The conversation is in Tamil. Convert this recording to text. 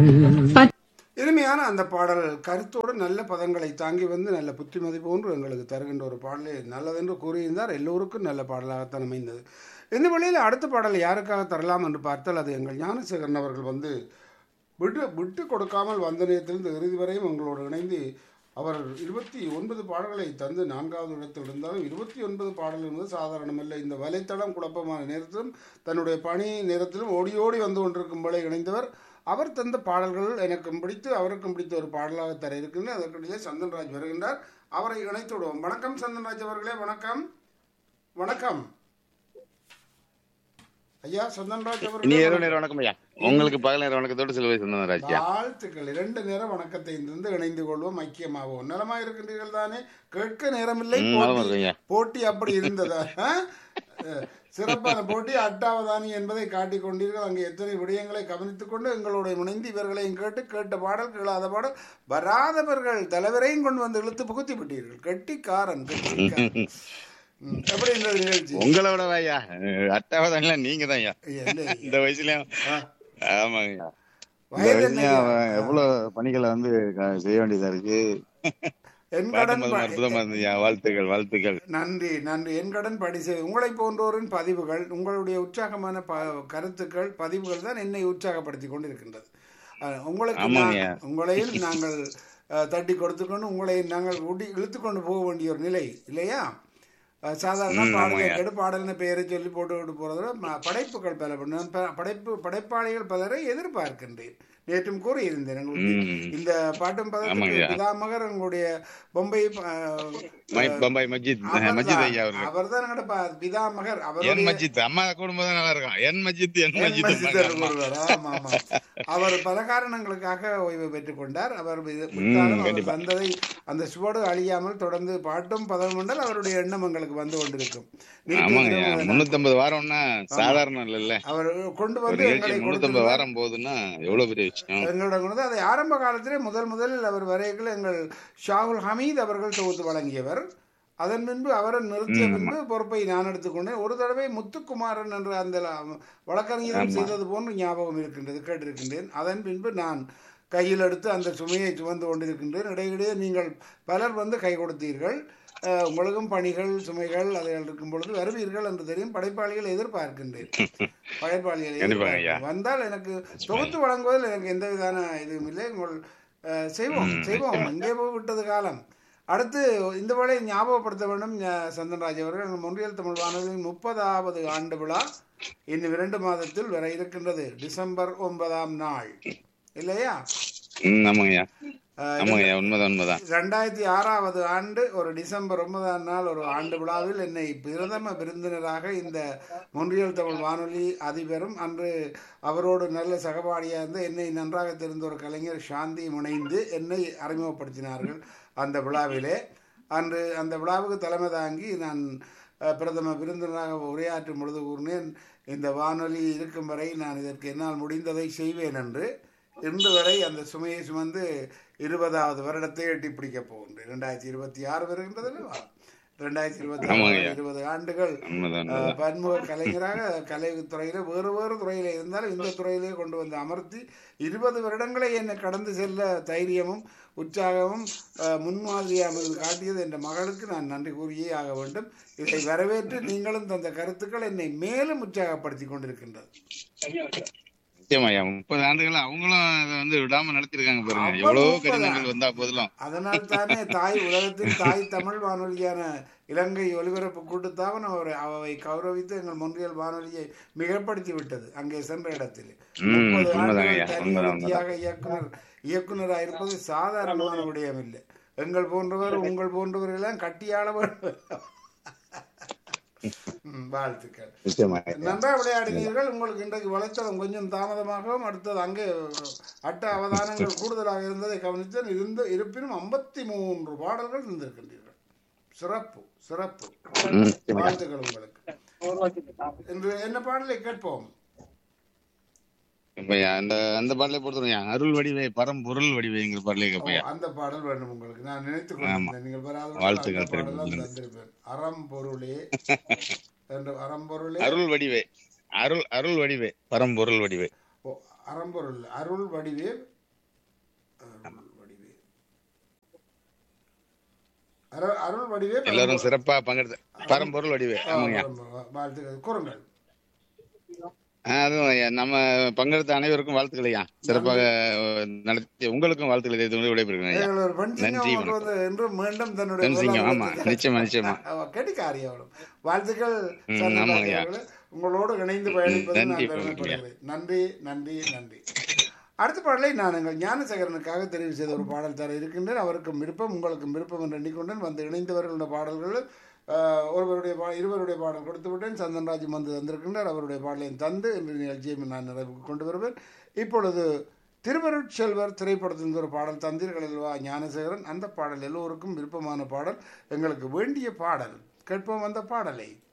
இனிமையான அந்த பாடல் கருத்தோடு நல்ல பதங்களை தாங்கி வந்து நல்ல புத்திமதி போன்று எங்களுக்கு தருகின்ற ஒரு பாடலை நல்லதென்று கூறியிருந்தார் எல்லோருக்கும் நல்ல பாடலாகத்தான் அமைந்தது இந்த வழியில் அடுத்த பாடல் யாருக்காக தரலாம் என்று பார்த்தால் அது எங்கள் ஞானசேகரன் அவர்கள் வந்து விட்டு விட்டு கொடுக்காமல் வந்த நேரத்திலிருந்து இறுதி வரையும் எங்களோடு இணைந்து அவர் இருபத்தி ஒன்பது பாடல்களை தந்து நான்காவது இடத்தில் இருந்தாலும் இருபத்தி ஒன்பது பாடல் என்பது சாதாரணமல்ல இந்த வலைத்தளம் குழப்பமான நேரத்திலும் தன்னுடைய பணி நேரத்திலும் ஓடி ஓடி வந்து கொண்டிருக்கும் போல இணைந்தவர் அவர் தந்த பாடல்கள் எனக்கும் பிடித்து அவருக்கும் பிடித்த ஒரு பாடலாக தர இருக்கின்றது அதற்கிடையே சந்தன்ராஜ் வருகின்றார் அவரை இணைத்து விடுவோம் வணக்கம் சந்தன்ராஜ் அவர்களே வணக்கம் வணக்கம் ஐயா சந்தன்ராஜ் இனி அவர்களே இரவு நேரம் வணக்கம் ஐயா உங்களுக்கு பகல் நேரம் வணக்கத்தோடு சிலுவை சொந்தம் ராஜ்யா வாழ்த்துக்கள் இரண்டு நேரம் வணக்கத்தை இருந்து இணைந்து கொள்வோம் ஐக்கியமாவோம் நலமா இருக்கின்றீர்கள் தானே கேட்க நேரமில்லை ம், நலமா போட்டி இருக்கேன் ஐயா. போட்டி அப்படி இருந்ததா ஆ? அஹ், சிறப்பான போட்டி அட்டாவதானி என்பதை காட்டிக் கொண்டீர்கள் அங்கே எத்தனை விடயங்களை கவனித்துக் கொண்டு எங்களோட இணைந்து இவர்களையும் கேட்டு கேட்ட பாடல் கேளாத பாடல் வராதவர்கள் தலைவரையும் கொண்டு வந்து இழுத்து புகுத்தி விட்டீர்கள் கெட்டிக்காரன் கெட்டிக்காரன் ம், எப்படி இருந்தது நிகழ்ச்சி உங்களோட ஐயா அட்டாவதான் நீங்க தான் ஐயா என்ன இந்த வயசுலயும் ஆ, ஆமாங்க ஐயா. இந்த வயது வயசுலயும் என்ன அவன் எவ்வளவு பணிகளை வந்து க- செய்ய வேண்டியதா இருக்கு என் பாட்டு கடன் மதும் ப- அற்புதமா இருந்ததுயா வாழ்த்துக்கள் வாழ்த்துக்கள் நன்றி நன்றி என் கடன் படி செய் உங்களை போன்றோரின் பதிவுகள் உங்களுடைய உற்சாகமான ப கருத்துக்கள் பதிவுகள் தான் என்னை உற்சாகப்படுத்தி கொண்டிருக்கின்றது அஹ், உங்களுக்கு ஆமாங்க. நான்- உங்களையும் நாங்கள் அஹ், தட்டி கொடுத்துக்கொண்டு உங்களை நாங்கள் ஊட்டி இழுத்து கொண்டு போக வேண்டிய ஒரு நிலை இல்லையா அஹ், சாதாரண ம், பாடல் ஆமாங்க. கேட்டு பாடலின பெயரை சொல்லி போட்டு விட்டு போகிறத படைப்புகள் பல நான் ப- படைப்பு படைப்பாளிகள் பலரை எதிர்பார்க்கின்றேன் நேற்றும் கூறியிருந்தேன் உங்களுக்கு ம். இந்த பாட்டும் பதத்துக்கு ஆமாங்கய்யா. பிதாமகர் எங்களுடைய பொம்பை அஹ், மை- பம்பாய் மஜித் மஜித் ஐயா அவர்கள் அவர் தான் பிதாமகர் என் அவருடைய மஜித் அம்மா குடும்பம் தான் நல்லா இருக்கும் என் மஜித் என் என் மஜித் மசிதர் அம்மா. ஒருவர். ஆமா, ஆமா. அவர் பல காரணங்களுக்காக ஓய்வு பெற்றுக் கொண்டார் அவர் வி- ம், விட்டாலும் அவர் கண்டிப்பா. வந்ததை அந்த சுவடு அழியாமல் தொடர்ந்து பாட்டும் பதவும் என்றால் அவருடைய எண்ணம் எங்களுக்கு வந்து கொண்டிருக்கும் ஆமாங்க ஐயா நிறுத்தி முன்னூத்தி ஐம்பது வாரம்னா சாதாரணம் இல்லல்ல அவர் கொண்டு ஒரு வந்து நிகழ்ச்சி எங்களை முன்னூத்தி ஐம்பது கொடுத்திருந்தார். வாரம் போகுதுன்னா எவ்வளவு பெரிய விஷயம் எங்களிடம் கொண்டு வந்து அதை ஆரம்ப காலத்திலே முதல் முதலில் அவர் வரையில் எங்கள் ஷாகுல் ஹமீத் அவர்கள் தொகுத்து வழங்கியவர் அதன் பின்பு அவரை நிறுத்திய பின்பு பொறுப்பை நான் எடுத்துக்கொண்டேன் ஒரு தடவை முத்துக்குமாரன் என்ற அந்த ல- வழக்கறிஞரும் செய்தது போன்று ஞாபகம் இருக்கின்றது கேட்டிருக்கின்றேன் அதன் பின்பு நான் கையில் எடுத்து அந்த சுமையை சுமந்து கொண்டிருக்கின்றேன் இடையிடையே நீங்கள் பலர் வந்து கை கொடுத்தீர்கள் அஹ், உங்களுக்கும் பணிகள் சுமைகள் அதுகள் இருக்கும் பொழுது வருவீர்கள் என்று தெரியும் படைப்பாளிகள் எதிர்பார்க்கின்றேன் படைப்பாளிகள் கண்டிப்பாங்க ஐயா. எதிர்பார்க்கிறேன். வந்தால் எனக்கு தொகுத்து வழங்குவதில் எனக்கு எந்த விதமான இதுவும் இல்லை உங்கள் அஹ், செய்வோம் செய்வோம் எங்கே போய் விட்டது காலம் அடுத்து இந்த வேளை ஞாபகப்படுத்த வேண்டும் ஞ- சந்தன்ராஜ் அவர்கள் எங்கள் முன்றியல் தமிழ் வானொலியின் முப்பதாவது ஆண்டு விழா இன்னும் இரண்டு மாதத்தில் வர இருக்கின்றது டிசம்பர் ஒன்பதாம் நாள் இல்லையா ம், ஆமாங்க ஐயா அஹ், ஆமாங்க ஐயா உண்மைதான் உண்மைதான் ரெண்டாயிரத்தி ஆறாவது ஆண்டு ஒரு டிசம்பர் ஒன்பதாம் நாள் ஒரு ஆண்டு விழாவில் என்னை பிரதம விருந்தினராக இந்த மொன்றியல் தமிழ் வானொலி அதிபரும் அன்று அவரோடு நல்ல சகபாடியாக இருந்து என்னை நன்றாக தெரிந்த ஒரு கலைஞர் சாந்தி முனைந்து என்னை அறிமுகப்படுத்தினார்கள் அந்த விழாவிலே அன்று அந்த விழாவுக்கு தலைமை தாங்கி நான் அஹ், பிரதம விருந்தினராக உரையாற்றும் பொழுது கூறினேன் இந்த வானொலி இருக்கும் வரை நான் இதற்கு என்னால் முடிந்ததை செய்வேன் என்று இன்று வரை அந்த சுமையை சுமந்து இருபதாவது வருடத்தை எட்டி பிடிக்கப் போகின்றேன் ரெண்டாயிரத்தி இருபத்தி ஆறு வருகின்றது அல்லவா ரெண்டாயிரத்தி இருபத்தி ஆமாங்க ஆறு ஐயா. இருபது ஆண்டுகள் உண்மைதான் அஹ், உண்மைதான் பன்முக கலைஞராக கலை துறையில வேறு வேறு துறையில இருந்தாலும் இந்த துறையிலே கொண்டு வந்து அமர்த்தி இருபது வருடங்களை என்னை கடந்து செல்ல தைரியமும் உற்சாகமும் அஹ், முன்மாதிரியாக காட்டியது என்ற மகளுக்கு நான் நன்றி கூறியே ஆக வேண்டும் இதை வரவேற்று நீங்களும் தந்த கருத்துக்கள் என்னை மேலும் உற்சாகப்படுத்தி கொண்டிருக்கின்றது நிச்சயமா ஐயா முப்பது ஆண்டுகள் அவங்களும் அதை வந்து விடாம நடத்திருக்காங்க பாருங்க அப்ப எவ்வளவு முப்பதா? கடினங்கள் வந்தா போதிலும் அதனால் தானே தாய் உலகத்தின் தாய் தமிழ் வானொலியான இலங்கை ஒலிபரப்பு கூட்டுத்தாபனம் அவர் அவை கௌரவித்து எங்கள் முன்றியல் வானொலியை மிகப்படுத்தி விட்டது அங்கே சென்ற இடத்தில் ம், முப்பது உண்மைதாங்க ஐயா, ஆண்டுகள் தனி உண்மைதான், ஒருத்தியாக இயக்குனர் இயக்குனராக இருப்பது சாதாரணமான விடயம் இல்லை எங்கள் போன்றவர் உங்கள் போன்றவர்களெல்லாம் கட்டியாள வேண்டும் ம், வாழ்த்துக்கள் நிச்சயமா நன்றா விளையாடினீர்கள் உங்களுக்கு இன்றைக்கு வலைத்தளம் கொஞ்சம் தாமதமாகவும் அடுத்தது அங்கே அட்ட அவதானங்கள் கூடுதலாக இருந்ததை கவனித்தேன் இருந்த இருப்பினும் ஐம்பத்தி மூன்று பாடல்கள் இருந்திருக்கின்றீர்கள் சிறப்பு சிறப்பு ம், நிச்சயமா வாழ்த்துக்கள் உங்களுக்கு இன்று என்ன பாடலை கேட்போம் இப்ப அந்த அந்த பாடலை பொறுத்தவரையா அருள் வடிவை பரம்பொருள் வடிவைங்கிற பாடலை ஓ, கேப்பையா அந்த பாடல் வேண்டும் உங்களுக்கு நான் நினைத்துக் கொண்டிருந்தேன் நீங்கள் வராத வாழ்த்துக்கள் அந்த பாடலாம் தெரிவித்துள்ளேன். தந்திருப்பேன் அறம் பொருளே என்ற அறம்பொருளே அருள் வடிவே அருள் அருள் வடிவே பரம்பொருள் வடிவே ஓ, அறம்பொருள் அருள் வடிவே அருள் வடிவே அருள் அருள் வடிவே எல்லாரும் சிறப்பா பங்கெடுத்து பரம்பொருள் வடிவே ஆமாங்க வாழ்த்துக்கள் கூறுங்கள் ஆ, அதுவும் ஐயா, நம்ம பங்கெடுத்த அனைவருக்கும் வாழ்த்துக்கள் ஐயா சிறப்பாக அஹ், நடத்தி உங்களுக்கும் வாழ்த்துக்களை தெரிவித்து விடைபெறுகிறேன் ஐயா எங்கள் ஒரு பெண் சிங்கம் நன்றி, ஒன்று வந்து என்றும் மீண்டும் தன்னுடைய பெண் சிங்கம், முதலாம் ஆமா, இடத்துக்கு- நிச்சயமா, நிச்சயமா. அவ கெட்டிக்காரி அவளும் வாழ்த்துக்கள் ம், சந்திரபாபு ஆமாங்கய்யா. அவர்களே. உங்களோடு இணைந்து பயணிப்பது நான் நன்றி, பெருமைப்படுகிறேன் நன்றி நன்றி நன்றி அடுத்த பாடலை நான் எங்கள் ஞானசேகரனுக்காக தெரிவு செய்த ஒரு பாடல் தர இருக்கின்றேன் அவருக்கும் விருப்பம் உங்களுக்கும் விருப்பம் என்று எண்ணிக்கொண்டேன் வந்து இணைந்தவர்களுடைய பாடல்கள் ஆஹ், ஒருவருடைய பா இருவருடைய பாடல் கொடுத்து விட்டேன் சந்தன்ராஜ் வந்து தந்திருக்கின்றார் அவருடைய பாடலையும் தந்து இன்று நிகழ்ச்சியை நான் நிறைவுக்கு கொண்டு வருவேன் இப்பொழுது திருவருட்செல்வர் திரைப்படத்தின் ஒரு பாடல் தந்தீர்கள் அல்லவா ஞானசேகரன் அந்த பாடல் எல்லோருக்கும் விருப்பமான பாடல் எங்களுக்கு வேண்டிய பாடல் கேட்போம் அந்த பாடலை